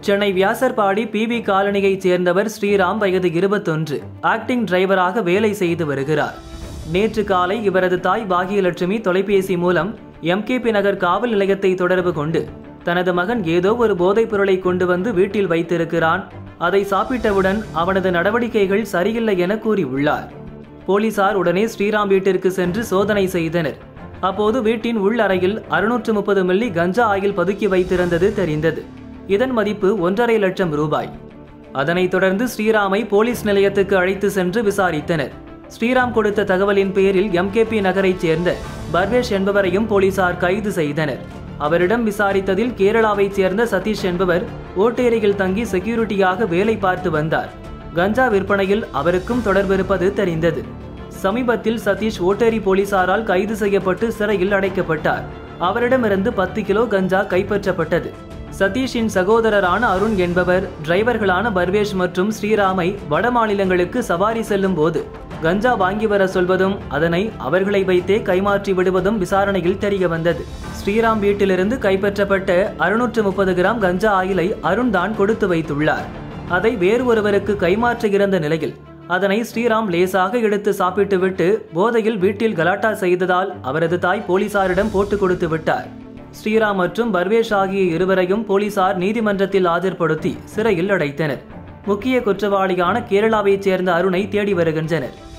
Chennai Vyasarpadi PV காலனியைச் சேர்ந்தவர் ஸ்ரீராம் வயது இருபத்தொன்று ஆக்டிங் டிரைவராக வேலை செய்து வருகிறார் நேற்று காலை இவரது தாய் பாகியலட்சுமி தொலைபேசி மூலம் எம்கேபி நகர் காவல் நிலையத்தை தொடர்பு கொண்டு தனது மகன் ஏதோ ஒரு போதைப் பொருளை கொண்டு வந்து வீட்டில் வைத்திருக்கிறான் அதை சாப்பிட்டவுடன் அவனது நடவடிக்கைகள் சரியில்லை என கூறியுள்ளார் போலீசார் உடனே ஸ்ரீராம் வீட்டிற்கு சென்று சோதனை செய்தனர் அப்போது வீட்டின் உள் அறையில் அறுநூற்று முப்பது மில்லி கஞ்சா ஆயில் பதுக்கி வைத்திருந்தது தெரிந்தது இதன் மதிப்பு ஒன்றரை லட்சம் ரூபாய் அதனைத் தொடர்ந்து ஸ்ரீராமை போலீஸ் நிலையத்துக்கு அழைத்து சென்று விசாரித்தனர் ஸ்ரீராம் கொடுத்த தகவலின் பேரில் எம்கேபி நகரைச் சேர்ந்த பர்வேஷ் என்பவரையும் போலீசார் கைது செய்தனர் அவரிடம் விசாரித்ததில் கேரளாவைச் சேர்ந்த சதீஷ் என்பவர் ஓட்டேரியில் தங்கி செக்யூரிட்டியாக வேலை பார்த்து வந்தார் கஞ்சா விற்பனையில் அவருக்கும் தொடர்பிருப்பது தெரிந்தது சமீபத்தில் சதீஷ் ஓட்டேரி போலீசாரால் கைது செய்யப்பட்டு சிறையில் அடைக்கப்பட்டார் அவரிடமிருந்து பத்து கிலோ கஞ்சா கைப்பற்றப்பட்டது சதீஷின் சகோதரரான அருண் என்பவர் டிரைவர்களான பர்வேஷ் மற்றும் ஸ்ரீராமை வட மாநிலங்களுக்கு சவாரி செல்லும் போது கஞ்சா வாங்கி வர சொல்வதும் அதனை அவர்களை வைத்தே கைமாற்றி விடுவதும் விசாரணையில் தெரிய வந்தது ஸ்ரீராம் வீட்டிலிருந்து கைப்பற்றப்பட்ட அறுநூற்று முப்பது கிராம் கஞ்சா ஆயிலை அருண் தான் கொடுத்து வைத்துள்ளார் அதை வேறு ஒருவருக்கு கைமாற்ற இருந்த நிலையில் அதனை ஸ்ரீராம் லேசாக எடுத்து சாப்பிட்டுவிட்டு போதையில் வீட்டில் கலாட்டா செய்ததால் அவரது தாய் போலீசாரிடம் போட்டு கொடுத்து விட்டார் ஸ்ரீராம் மற்றும் பர்வேஷ் ஆகிய இருவரையும் போலீசார் நீதிமன்றத்தில் ஆஜர்படுத்தி சிறையில் அடைத்தனர் முக்கிய குற்றவாளியான கேரளாவைச் சேர்ந்த அருணை தேடி வருகின்றனர்